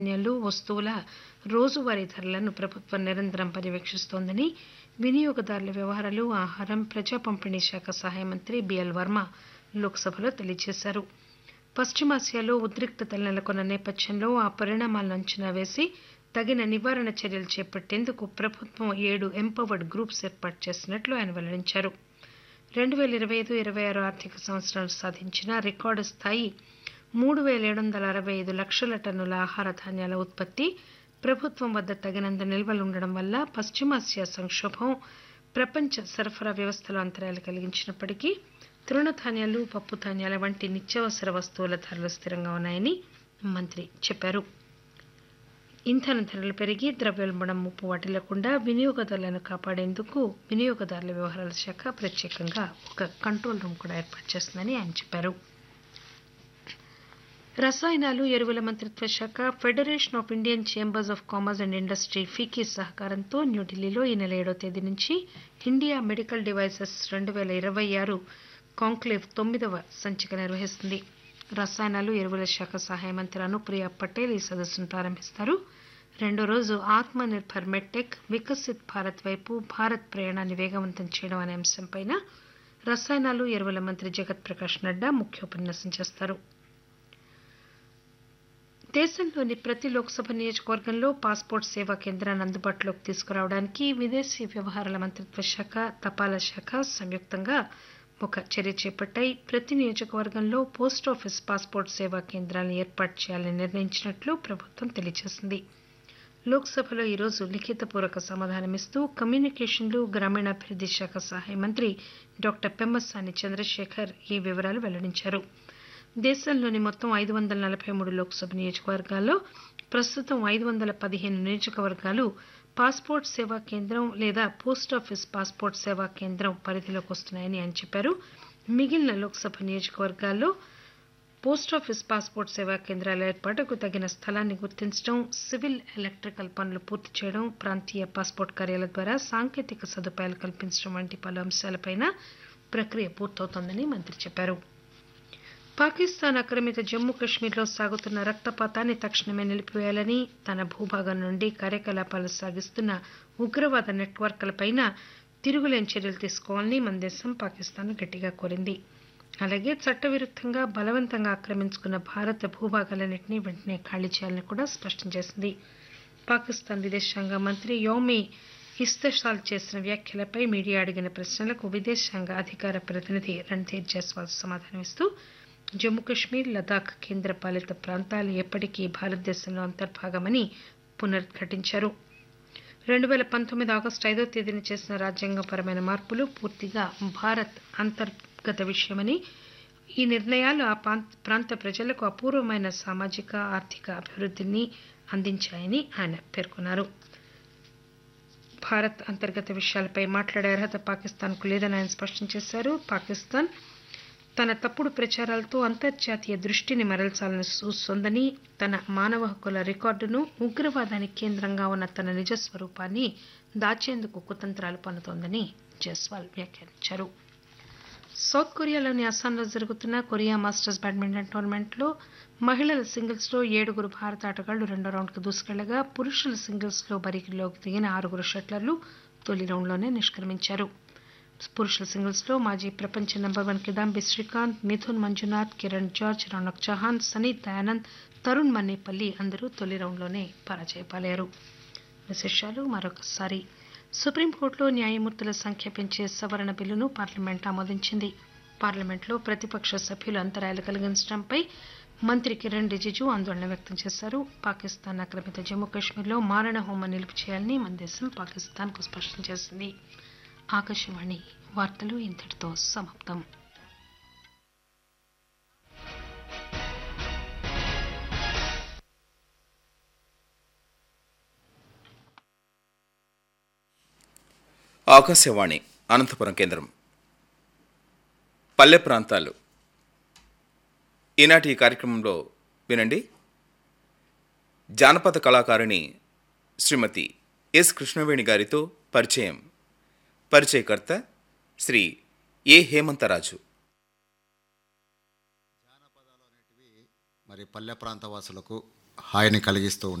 ధాన్యాలు వస్తువుల రోజువారీ ధరలను ప్రభుత్వం నిరంతరం పర్యవేక్షిస్తోందని వినియోగదారుల వ్యవహారాలు ఆహారం ప్రజా పంపిణీ శాఖ సహాయ మంత్రి బిఎల్ వర్మ లోక్సభలో తెలియజేశారు పశ్చిమాసియాలో ఉద్రిక్తతలు నెలకొన్న నేపథ్యంలో ఆ పరిణామాలను అంచనా వేసి తగిన నివారణ చర్యలు చేపట్టేందుకు ప్రభుత్వం ఏడు ఎంపవర్డ్ గ్రూప్స్ ఏర్పాటు చేసినట్లు ఆయన వెల్లడించారు రెండు పేల ఇరవై ఐదు ఇరవై ఆరు ఆర్థిక సంవత్సరంలో సాధించిన రికార్డు స్థాయి మూడు పేల ఏడు వందల అరవై ఐదు లక్షల టన్నుల ఆహార ధాన్యాల ఉత్పత్తి ప్రభుత్వం వద్ద తగినంత నిల్వలు ఉండడం వల్ల పశ్చిమాసియా సంక్షోభం ప్రపంచ సరఫరా వ్యవస్థలో అంతరాయాలు కలిగించినప్పటికీ తృణధాన్యాలు పప్పు ధాన్యాల వంటి నిత్యావసర వస్తువుల ధరలు స్థిరంగా ఉన్నాయని మంత్రి చెప్పారు ఇంధన ధరలు పెరిగి ద్రవ్యోల్బణం ముప్పు వాటిల్లకుండా వినియోగదారులను కాపాడేందుకు వినియోగదారుల వ్యవహారాల శాఖ ప్రత్యేకంగా ఒక కంట్రోల్ రూమ్ కూడా ఏర్పాటు చేస్తుందని ఆయన చెప్పారు రసాయనాలు ఎరువుల మంత్రిత్వ శాఖ federation of Indian chambers of commerce and industry FICCI సహకారంతో న్యూఢిల్లీలో ఈ నెల ఏడో తేదీ నుంచి ఇండియా మెడికల్ డివైసెస్ రెండు పేల ఇరవై ఆరు కాంక్లేవ్ తొమ్మిదవ సంచిక నిర్వహిస్తుంది రసాయనాలు ఎరువుల శాఖ సహాయ మంత్రి అనుప్రియ పటేల్ ఈ సదస్సును ప్రారంభిస్తారు రెండో రోజు ఆత్మ నిర్భర్ మెట్టెక్ వికసిత్ భారత్ వైపు భారత్ ప్రయాణాన్ని వేగవంతం చేయడం అనే అంశంపై రసాయనాలు ఎరువుల మంత్రి జగత్ ప్రకాష్ నడ్డా ముఖ్యోపన్యాసం చేస్తారు దేశంలోని ప్రతి లోక్సభ నియోజకవర్గంలో పాస్పోర్ట్ సేవా కేంద్రాన్ని అందుబాటులోకి తీసుకురావడానికి విదేశీ వ్యవహారాల మంత్రిత్వ శాఖ తపాలా శాఖ సంయుక్తంగా ఒక చర్య చేపట్టాయి ప్రతి నియోజకవర్గంలో పోస్టాఫీస్ పాస్పోర్ట్ సేవా కేంద్రాలను ఏర్పాటు చేయాలని నిర్ణయించినట్లు ప్రభుత్వం తెలియజేసింది లోక్సభలో ఈరోజు లిఖితపూర్వక సమాధానమిస్తూ కమ్యూనికేషన్లు గ్రామీణాభివృద్ది శాఖ సహాయ మంత్రి డాక్టర్ పెమ్మసాని చంద్రశేఖర్ ఈ వివరాలు వెల్లడించారు దేశంలోని మొత్తం ఐదు వందల నలభై మూడు లోక్సభ నియోజకవర్గాల్లో ప్రస్తుతం ఐదు వందల పదిహేను నియోజకవర్గాలు పాస్పోర్ట్ సేవా కేంద్రం లేదా పోస్టాఫీస్ పాస్పోర్ట్ సేవా కేంద్రం పరిధిలోకి వస్తున్నాయని ఆయన చెప్పారు మిగిలిన లోక్సభ నియోజకవర్గాల్లో పోస్టాఫీస్ పాస్పోర్ట్ సేవా కేంద్రాల ఏర్పాటుకు తగిన స్థలాన్ని గుర్తించడం సివిల్ ఎలక్ట్రికల్ పనులు పూర్తి చేయడం ప్రాంతీయ పాస్పోర్ట్ కార్యాలయాల ద్వారా సాంకేతిక సదుపాయాలు కల్పించడం వంటి పలు అంశాలపైన ప్రక్రియ పూర్తవుతోందని మంత్రి చెప్పారు పాకిస్తాన్ ఆక్రమిత జమ్మూ కశ్మీర్లో సాగుతున్న రక్తపాతాన్ని తక్షణమే నిలిపివేయాలని తన భూభాగం నుండి కార్యకలాపాలు సాగిస్తున్న ఉగ్రవాద నెట్వర్క్లపైన తిరుగులేని చర్యలు తీసుకోవాలని మన దేశం పాకిస్తాన్ గట్టిగా కోరింది అలాగే చట్టవిరుద్దంగా బలవంతంగా ఆక్రమించుకున్న భారత భూభాగాలన్నింటినీ వెంటనే ఖాళీ చేయాలని కూడా స్పష్టం చేసింది పాకిస్తాన్ విదేశాంగ మంత్రి యోమి ఇస్తషాల్ చేసిన వ్యాఖ్యలపై మీడియా అడిగిన ప్రశ్నలకు విదేశాంగ అధికార ప్రతినిధి రణ్ధీర్ జైస్వాల్ సమాధానమిస్తూ జమ్మూ కశ్మీర్ లదాఖ్ కేంద్ర పాలిత ప్రాంతాలు ఎప్పటికీ భారతదేశంలో అంతర్భాగమని పునరుద్ఘాటించారు రెండు పేల పంతొమ్మిది ఆగస్టు ఐదో తేదీన చేసిన రాజ్యాంగపరమైన మార్పులు పూర్తిగా భారత్ అంతర్గత విషయమని ఈ నిర్ణయాలు ఆ ప్రాంత ప్రజలకు అపూర్వమైన సామాజిక ఆర్థిక అభివృద్ధిని అందించాయని ఆయన పేర్కొన్నారు భారత్ అంతర్గత విషయాలపై మాట్లాడే అర్హత పాకిస్తాన్కు లేదని ఆయన స్పష్టం చేశారు పాకిస్తాన్ తన తప్పుడు ప్రచారాలతో అంతర్జాతీయ దృష్టిని మరల్చాలని చూస్తోందని తన మానవ హక్కుల రికార్డును ఉగ్రవాదానికి కేంద్రంగా ఉన్న తన నిజస్వరూపాన్ని దాచేందుకు కుతంత్రాలు పన్నుతోందని జైస్వాల్ వ్యాఖ్యానించారు సౌత్ కొరియాలోని అస్సాంలో జరుగుతున్న కొరియా మాస్టర్స్ బ్యాడ్మింటన్ టోర్నమెంట్లో మహిళల సింగిల్స్లో ఏడుగురు భారత ఆటగాళ్లు రెండో రౌండ్కు దూసుకెళ్లగా పురుషుల సింగిల్స్లో బరికిలోకి దిగిన ఆరుగురు షట్లర్లు తొలి రౌండ్లోనే నిష్క్రమించారు పురుషుల సింగిల్స్లో మాజీ ప్రపంచ number one Kidambi Srikanth Mithun Manjunath Kiran George Rounak Chauhan Sanith Dayanand Tarun Mannepalli అందరూ తొలి రౌండ్లోనే పరాజయపాలయ్యారు విశేషాలు మరొకసారి సుప్రీంకోర్టులో న్యాయమూర్తుల సంఖ్య పెంచే సవరణ బిల్లును పార్లమెంట్ ఆమోదించింది పార్లమెంట్లో ప్రతిపక్ష సభ్యులు అంతరాయాలు కలిగించడంపై మంత్రి కిరణ్ రిజిజు ఆందోళన వ్యక్తం చేశారు పాకిస్తాన్ ఆక్రమిత జమ్మూ కాశ్మీర్లో మారణ హోమం నిలుపు చేయాలని మన దేశం పాకిస్తాన్కు స్పష్టం చేసింది ఆకాశవాణి వార్తలు ఇంతటితో సమాప్తం ఆకాశవాణి అనంతపురం కేంద్రం పల్లె ప్రాంతాలు ఈనాటి ఈ కార్యక్రమంలో వినండి జానపద కళాకారిణి శ్రీమతి ఎస్ కృష్ణవేణి గారితో పరిచయం పరిచయకర్త శ్రీ ఏ హేమంతరాజు మరి పల్లె ప్రాంత వాసులకు హాయిని కలిగిస్తూ